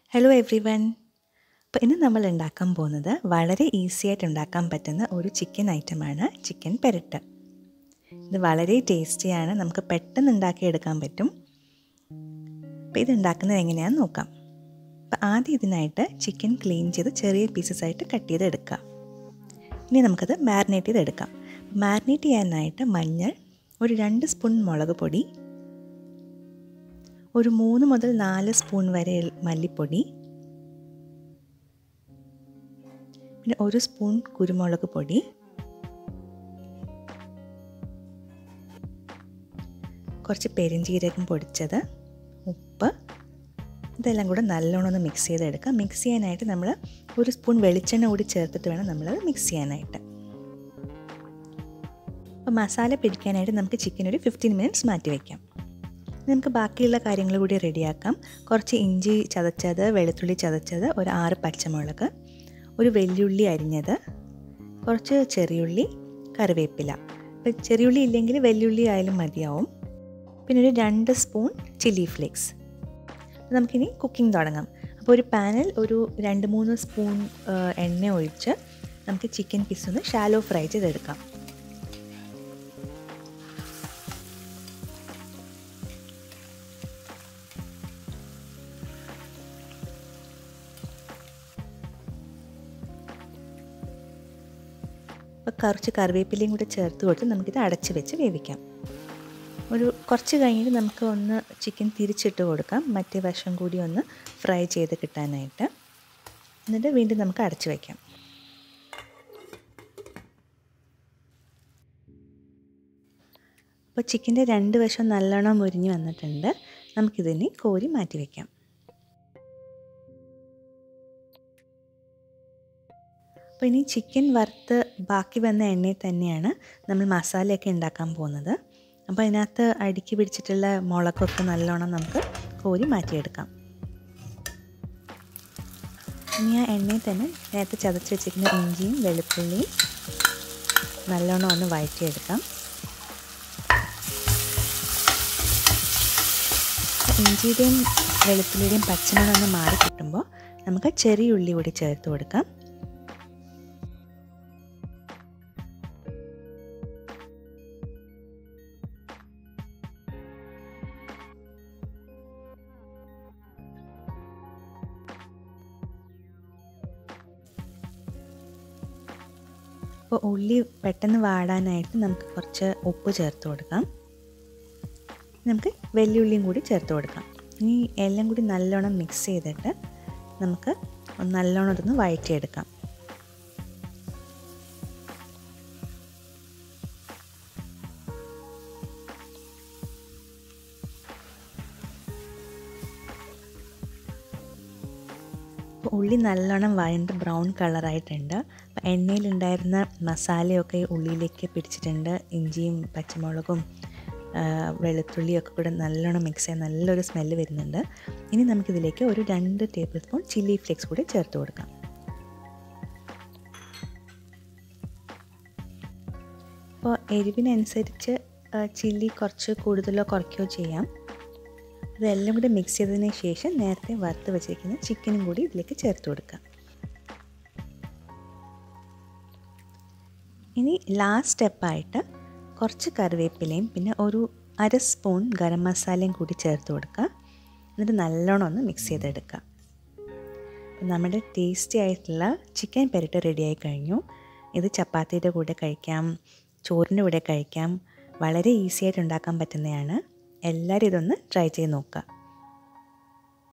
hello every one അപ്പോൾ ഇന്ന് നമ്മൾ ഉണ്ടാക്കാൻ പോകുന്നത് വളരെ ഈസി ആയിട്ട് ഉണ്ടാക്കാൻ പറ്റുന്ന ഒരു ചിക്കൻ ഐറ്റമാണ് ചിക്കൻ പെരട്ട് ഇത് വളരെ ടേസ്റ്റിയാണ് നമുക്ക് പെട്ടെന്ന് ഉണ്ടാക്കിയെടുക്കാൻ പറ്റും അപ്പോൾ ഇത് ഉണ്ടാക്കുന്നത് എങ്ങനെയാണെന്ന് നോക്കാം അപ്പോൾ ആദ്യം ഇതിനായിട്ട് ചിക്കൻ ക്ലീൻ ചെയ്ത് ചെറിയ പീസസ് ആയിട്ട് കട്ട് ചെയ്ത് എടുക്കുക ഇനി നമുക്കത് മാരിനേറ്റ് ചെയ്തെടുക്കാം മാരിനേറ്റ് ചെയ്യാനായിട്ട് മഞ്ഞൾ ഒരു രണ്ട് സ്പൂൺ മുളക് പൊടി ഒരു മൂന്ന് മുതൽ നാല് സ്പൂൺ വരെ മല്ലിപ്പൊടി പിന്നെ ഒരു സ്പൂൺ കുരുമുളക് പൊടി കുറച്ച് പെരിഞ്ചീരകം പൊടിച്ചത് ഉപ്പ് ഇതെല്ലാം കൂടെ നല്ലോണം ഒന്ന് മിക്സ് ചെയ്തെടുക്കാം മിക്സ് ചെയ്യാനായിട്ട് നമ്മൾ ഒരു സ്പൂൺ വെളിച്ചെണ്ണ കൂടി ചേർത്തിട്ട് വേണം നമ്മളത് മിക്സ് ചെയ്യാനായിട്ട് അപ്പോൾ മസാല പിടിക്കാനായിട്ട് നമുക്ക് ചിക്കൻ ഒരു ഫിഫ്റ്റീൻ മിനിറ്റ്സ് മാറ്റി വയ്ക്കാം നമുക്ക് ബാക്കിയുള്ള കാര്യങ്ങൾ കൂടി റെഡിയാക്കാം കുറച്ച് ഇഞ്ചി ചതച്ചത് വെളുത്തുള്ളി ചതച്ചത് ഒരു ആറ് പച്ചമുളക് ഒരു വെല്ലുള്ളി അരിഞ്ഞത് കുറച്ച് ചെറിയുള്ളി കറിവേപ്പില ഇപ്പം ചെറിയുള്ളി ഇല്ലെങ്കിൽ വെല്ലുള്ളി ആയാലും മതിയാവും പിന്നെ ഒരു രണ്ട് സ്പൂൺ ചില്ലി ഫ്ലേക്സ് നമുക്കിനി കുക്കിംഗ് തുടങ്ങാം അപ്പോൾ ഒരു പാനിൽ ഒരു രണ്ട് മൂന്ന് സ്പൂൺ എണ്ണ ഒഴിച്ച് നമുക്ക് ചിക്കൻ പീസ് ഒന്ന് ഷാലോ ഫ്രൈ ചെയ്തെടുക്കാം അപ്പോൾ കുറച്ച് കറിവേപ്പിലയും കൂടി ചേർത്ത് കൊടുത്ത് നമുക്കിത് അടച്ച് വെച്ച് വേവിക്കാം ഒരു കുറച്ച് കഴിഞ്ഞിട്ട് നമുക്ക് ഒന്ന് ചിക്കൻ തിരിച്ചിട്ട് കൊടുക്കാം മറ്റേ വശം കൂടി ഒന്ന് ഫ്രൈ ചെയ്ത് കിട്ടാനായിട്ട് എന്നിട്ട് വീണ്ടും നമുക്ക് അടച്ച് വയ്ക്കാം അപ്പോൾ ചിക്കൻ്റെ രണ്ട് വശം നല്ലോണം മുരിഞ്ഞ് വന്നിട്ടുണ്ട് നമുക്കിതിനെ കോരി മാറ്റി വയ്ക്കാം അപ്പോൾ ഇനി ചിക്കൻ വറുത്ത് ബാക്കി വന്ന എണ്ണയിൽ തന്നെയാണ് നമ്മൾ മസാലയൊക്കെ ഉണ്ടാക്കാൻ പോകുന്നത് അപ്പോൾ അതിനകത്ത് അടുക്കി പിടിച്ചിട്ടുള്ള മുളകൊക്കെ നല്ലോണം നമുക്ക് കോരി മാറ്റിയെടുക്കാം ഇനി ആ എണ്ണയിൽ തന്നെ നേരത്തെ ചതച്ച് വെച്ചിരിക്കുന്ന ഇഞ്ചിയും വെളുത്തുള്ളിയും നല്ലോണം ഒന്ന് വഴറ്റിയെടുക്കാം ഇഞ്ചിയുടെയും വെളുത്തുള്ളിയുടെയും പച്ചമണം ഒന്ന് മാറി കിട്ടുമ്പോൾ നമുക്ക് ചെറിയ ഉള്ളി കൂടി ചേർത്ത് കൊടുക്കാം അപ്പോൾ ഉള്ളി പെട്ടെന്ന് വാടാനായിട്ട് നമുക്ക് കുറച്ച് ഉപ്പ് ചേർത്ത് കൊടുക്കാം നമുക്ക് വെല്ലുള്ളിയും കൂടി ചേർത്ത് കൊടുക്കാം ഇനി എല്ലാം കൂടി നല്ലോണം മിക്സ് ചെയ്തിട്ട് നമുക്ക് നല്ലോണം ഇതൊന്ന് വഴറ്റിയെടുക്കാം ഉള്ളി നല്ലോണം വഴണ്ട് ബ്രൗൺ കളറായിട്ടുണ്ട് അപ്പം എണ്ണയിലുണ്ടായിരുന്ന മസാലയൊക്കെ ഉള്ളിയിലേക്ക് പിടിച്ചിട്ടുണ്ട് ഇഞ്ചിയും പച്ചമുളകും വെളുത്തുള്ളിയൊക്കെ കൂടെ നല്ലോണം മിക്സ് ചെയ്യാൻ നല്ലൊരു സ്മെല്ല് വരുന്നുണ്ട് ഇനി നമുക്കിതിലേക്ക് ഒരു രണ്ട് ടേബിൾ സ്പൂൺ ചില്ലി ഫ്ലേക്സ് കൂടി ചേർത്ത് കൊടുക്കാം അപ്പോൾ എരിവിനനുസരിച്ച് ചില്ലി കുറച്ച് കൂടുതലോ കുറയ്ക്കുകയോ ചെയ്യാം അതെല്ലാം കൂടി മിക്സ് ചെയ്തതിന് ശേഷം നേരത്തെ വറുത്ത് വെച്ചിരിക്കുന്ന ചിക്കനും കൂടി ഇതിലേക്ക് ചേർത്ത് കൊടുക്കാം ഇനി ലാസ്റ്റ് സ്റ്റെപ്പായിട്ട് കുറച്ച് കറിവേപ്പിലയും പിന്നെ ഒരു അര സ്പൂൺ ഗരം മസാലയും കൂടി ചേർത്ത് കൊടുക്കുക എന്നിട്ട് നല്ലോണം ഒന്ന് മിക്സ് ചെയ്തെടുക്കുക നമ്മുടെ ടേസ്റ്റി ആയിട്ടുള്ള ചിക്കൻ പെരട്ട് റെഡിയായി കഴിഞ്ഞു ഇത് ചപ്പാത്തിയുടെ കൂടെ കഴിക്കാം ചോറിൻ്റെ കൂടെ കഴിക്കാം വളരെ ഈസി ആയിട്ട് ഉണ്ടാക്കാൻ പറ്റുന്നതാണ് എല്ലാവരും ഇതൊന്ന് ട്രൈ ചെയ്ത് നോക്കുക